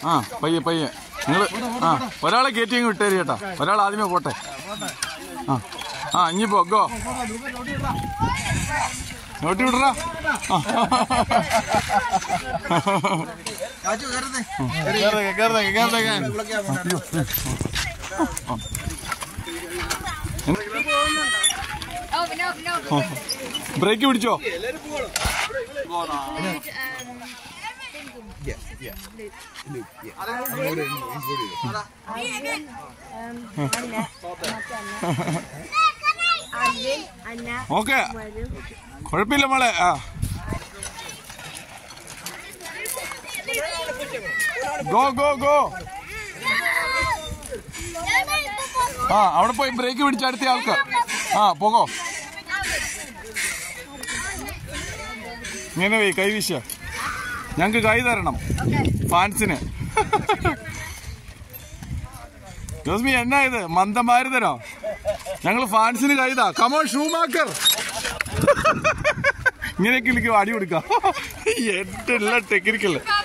ആ പയ്യെ പയ്യെ നിങ്ങൾ ആ ഒരാളെ കയറ്റി അങ്ങ് വിട്ടേരി കേട്ടാ ഒരാൾ ആദ്യമേ പോട്ടെ ആ ആ ഇനിയിപ്പോ ഗോ നോട്ടി വിടറാ ആ. കേറുന്നേ, കേറുന്നേ, കേറുന്നേ. Open, open, open. ബ്രേക്ക് പിടിച്ചോ Alvin, Anna, ഓക്കെ Maru. കുഴപ്പമില്ല മോളെ ആ ഗോ ഗോ ഗോ ആ അവിടെ പോയി ബ്രേക്ക് പിടിച്ച അടുത്ത ആൾക്ക് ആ പോകോ ഇങ്ങനെ പോയി കൈ വീശ ഞങ്ങക്ക് കൈ തരണം ഫാൻസിന് ജോസ്മി എന്നാ ഇത് മന്ദമാരുതനോ ഞങ്ങൾ ഫാൻസിന് കൈതാ കമോൺ ഷൂമാക്കർ ഇങ്ങനെയൊക്കെ വിളിക്കും അടി കൊടുക്കാം എല്ലാ ടെക്നിക്കല്ലേ